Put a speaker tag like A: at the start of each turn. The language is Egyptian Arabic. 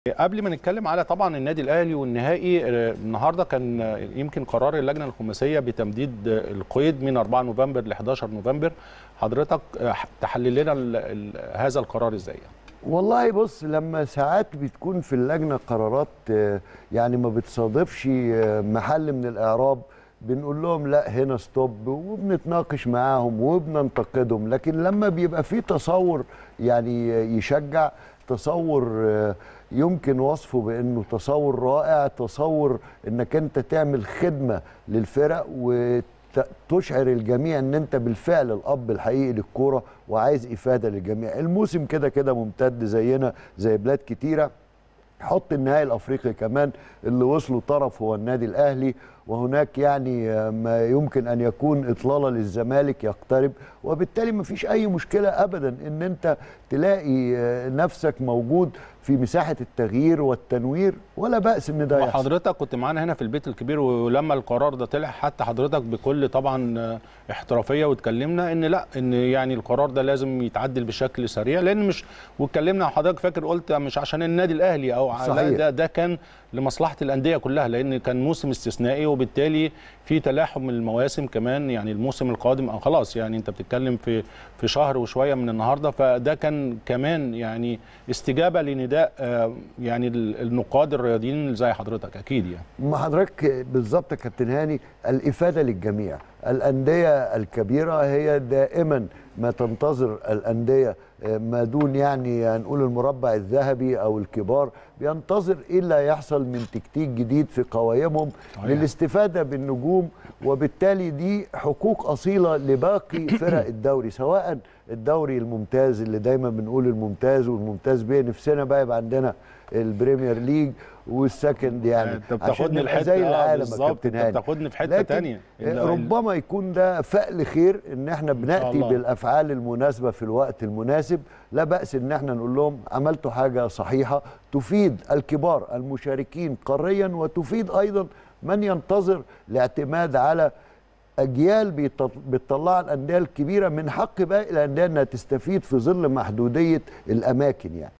A: قبل ما نتكلم على طبعا النادي الاهلي والنهائي آه، النهارده كان آه، يمكن قرار اللجنه الخماسيه بتمديد آه، القيد من 4 نوفمبر ل 11 نوفمبر حضرتك آه، تحلل لنا ال- ال- هذا القرار ازاي
B: والله بص لما ساعات بتكون في اللجنه قرارات آه، يعني ما بتصادفش آه، محل من الاعراب بنقول لهم لا هنا ستوب وبنتناقش معاهم وبننتقدهم لكن لما بيبقى في تصور يعني يشجع تصور آه، يمكن وصفه بانه تصور رائع تصور انك انت تعمل خدمه للفرق وتشعر الجميع ان انت بالفعل الاب الحقيقي للكوره وعايز افاده للجميع الموسم كده كده ممتد زينا زي بلاد كتيره حط النهائي الافريقي كمان اللي وصلوا طرف هو النادي الاهلي وهناك يعني آه، ما يمكن ان يكون اطلاله للزمالك يقترب وبالتالي ما فيش اي مشكله ابدا ان انت تلاقي آه، نفسك موجود في مساحه التغيير والتنوير ولا باس ان ده يحصل
A: وحضرتك كنت معانا هنا في البيت الكبير ولما القرار ده طلع حتى حضرتك بكل طبعا آه، احترافيه واتكلمنا ان لا ان يعني القرار ده لازم يتعدل بشكل سريع لان مش واتكلمنا وحضرتك فاكر قلت مش عشان النادي الاهلي او ع- لا
B: صحيح.
A: ده ده كان لمصلحه الانديه كلها لان كان موسم استثنائي وبالتالي في تلاحم المواسم كمان يعني الموسم القادم أو خلاص يعني انت بتتكلم في في شهر وشويه من النهارده فده كان كمان يعني استجابه لنداء آه، يعني ال- النقاد الرياضيين اللي زي حضرتك اكيد يعني
B: ما حضرتك بالظبط يا كابتن هاني الافاده للجميع الانديه الكبيره هي دائما ما تنتظر الانديه آه، ما دون يعني هنقول المربع الذهبي او الكبار بينتظر ايه اللي هيحصل من تكتيك جديد في قوائمهم
A: صحيح.
B: للاستفاده بالنجوم وبالتالي دي حقوق اصيله لباقي فرق الدوري سواء الدوري الممتاز اللي دايما بنقول الممتاز والممتاز بيه نفسنا بقى يبقى عندنا البريمير ليج والسكند يعني
A: انت
B: عشان
A: بتاخدني
B: نبقى
A: لحته
B: زي
A: آه،
B: العالم يا
A: بالظبط
B: كابتن
A: انت
B: هاني
A: بتاخدني في حته
B: لكن
A: تانية
B: آه،
A: ال-
B: ربما يكون ده فأل خير ان احنا بناتي
A: الله.
B: بالافعال المناسبه في الوقت المناسب لا باس ان احنا نقول لهم عملتوا حاجه صحيحه تفيد الكبار المشاركين قاريا وتفيد ايضا من ينتظر الاعتماد على اجيال بيط- بتطلع الانديه الكبيره من حق باقي الانديه انها تستفيد في ظل محدوديه الاماكن يعني